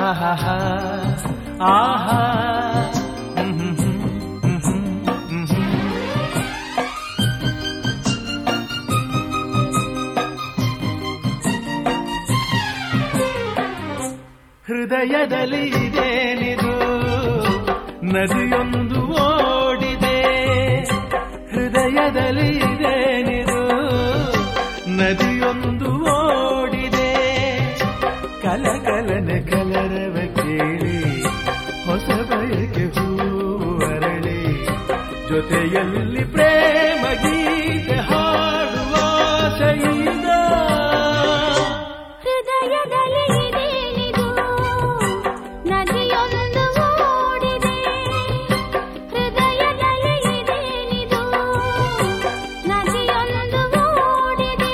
ಆಹಾ ಆಹಾ ಹ್ಮ್ ಹ್ಮ್ ಹ್ಮ್ ಹ್ಮ್ ಹೃದಯದಲ್ಲಿ ಇದೇನಿದು ನದಿಯೊಂದು ಓಡಿದೆ ಹೃದಯದಲ್ಲಿ ಇದೇನಿದು ನದಿಯೊಂದು ಓಡಿದೆ ಕಲಕಲನ ಕಲರವ ಕೇಳಿ ಹೊಸ ಬಯಕೆ ಹೂವು ಅರಳಿ ಜೊತೆಯಲ್ಲಿ ಪ್ರೇಮ ಗೀತೆ ಹಾಡುವ ಶೈದ ಹೃದಯದಲ್ಲಿ ಇದೇನಿದು ನದಿಯೊಂದು ಓಡಿದೆ ಹೃದಯದಲ್ಲಿ ಇದೇನಿದು ನದಿಯೊಂದು ಓಡಿದೆ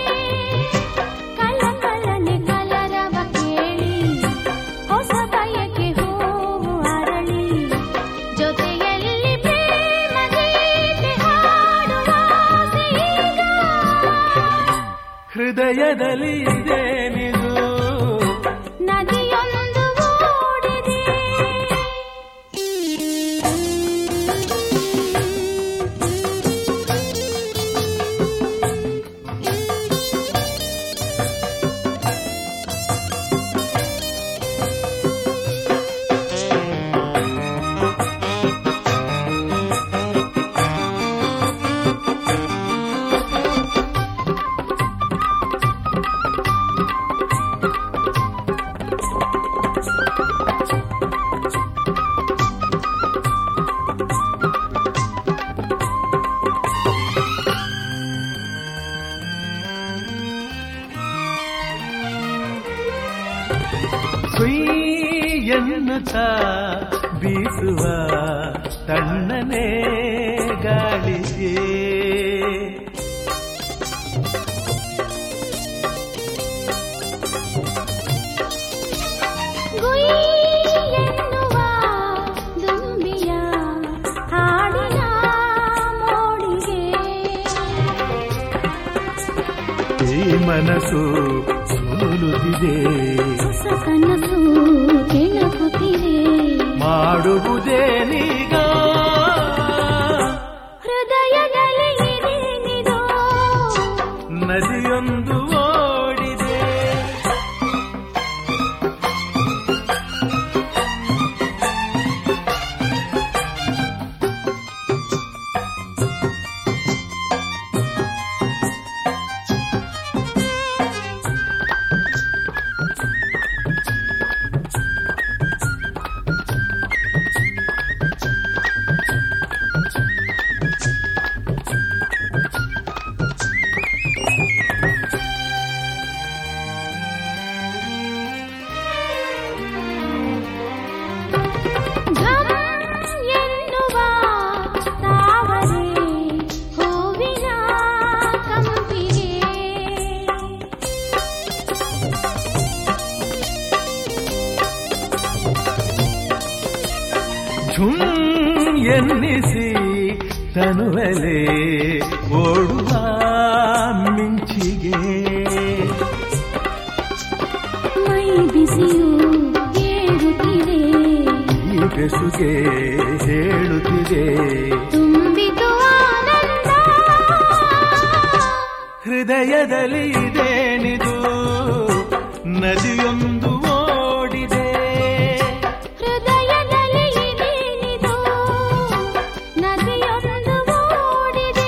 ಕಲಕಲನೆ ಕಲರವ ಕೇಳಿ ಹೊಸ ಬಯಕೆ ಹೂವು ಅರಳಿ ಜೊತೆಯಲ್ಲಿ ಪ್ರೇಮ ಗೀತೆ ಹಾಡುವ ಆಸೆಯೀಗ. ಹೃದಯದಲ್ಲಿ ಇದೇನಿದು ನದಿಯೊಂದು ಓಡಿದೆ ಸುಯ್ ಎನ್ನುತ್ತ ಬೀಸುವ ತಣ್ಣನೆ ಗಾಳಿಗೆ ಗುಯ್ ಎನ್ನುವ ದುಂಬಿಯ ಹಾಡಿನ ಮೋಡಿಗೆ ಈ ಮನಸ್ಸು ಸೋಲುತ್ತಿದೆ ಹೊಸ ಕನಸು ಕೆಣಕುತ್ತಿದೆ ಮಾಡುವುದೇನೀಗ ಹೃದಯದಲ್ಲಿ ಇದೇನಿದೋ ನದಿಯೊಂದು ಓಡಿದೆ ಘಮ್ ಎನ್ನುವ ತಾವರೆ ಹೂವಿನ ಕಂಪಿಗೆ ಝುಮ್ ಎನ್ನಿಸಿ ತನುವಲೆ ಓಡುವ ಮಿಂಚಿಗೆ ಮೈ ಬಿಸಿಯು ಏರುತ್ತಿದೆ ಈ ಬೆಸುಗೆ ಹೇಳುತ್ತಿದೆ ತುಂಬಿತು ಆನಂದ ಹೃದಯದಲ್ಲಿ ಇದೇನಿದು ನದಿಯೊಂದು ಓಡಿದೆ ಹೃದಯದಲ್ಲಿ ಇದೇನಿದು ನದಿಯೊಂದು ಓಡಿದೆ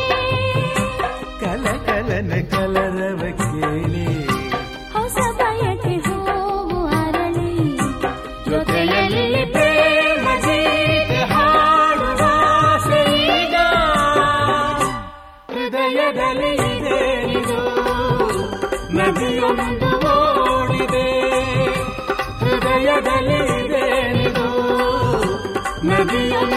ಕಲಕಲನ ಕಲರವ ಕೇಳಿ ಹೊಸ ಬಯಕೆ ಹೂವು ಅರಳಿ ಜೊತೆಯಲ್ಲಿ ಪ್ರೇಮ ಗೀತೆ ಹಾಡುವ ಆಸೆಯೀಗ. ಹೃದಯದಲ್ಲಿ ಇದೇನಿದು ನದಿಯೊಂದು ಓಡಿದೆ ಹೃದಯದಲ್ಲಿ ಇದೇನಿದು ನದಿಯೊಂದು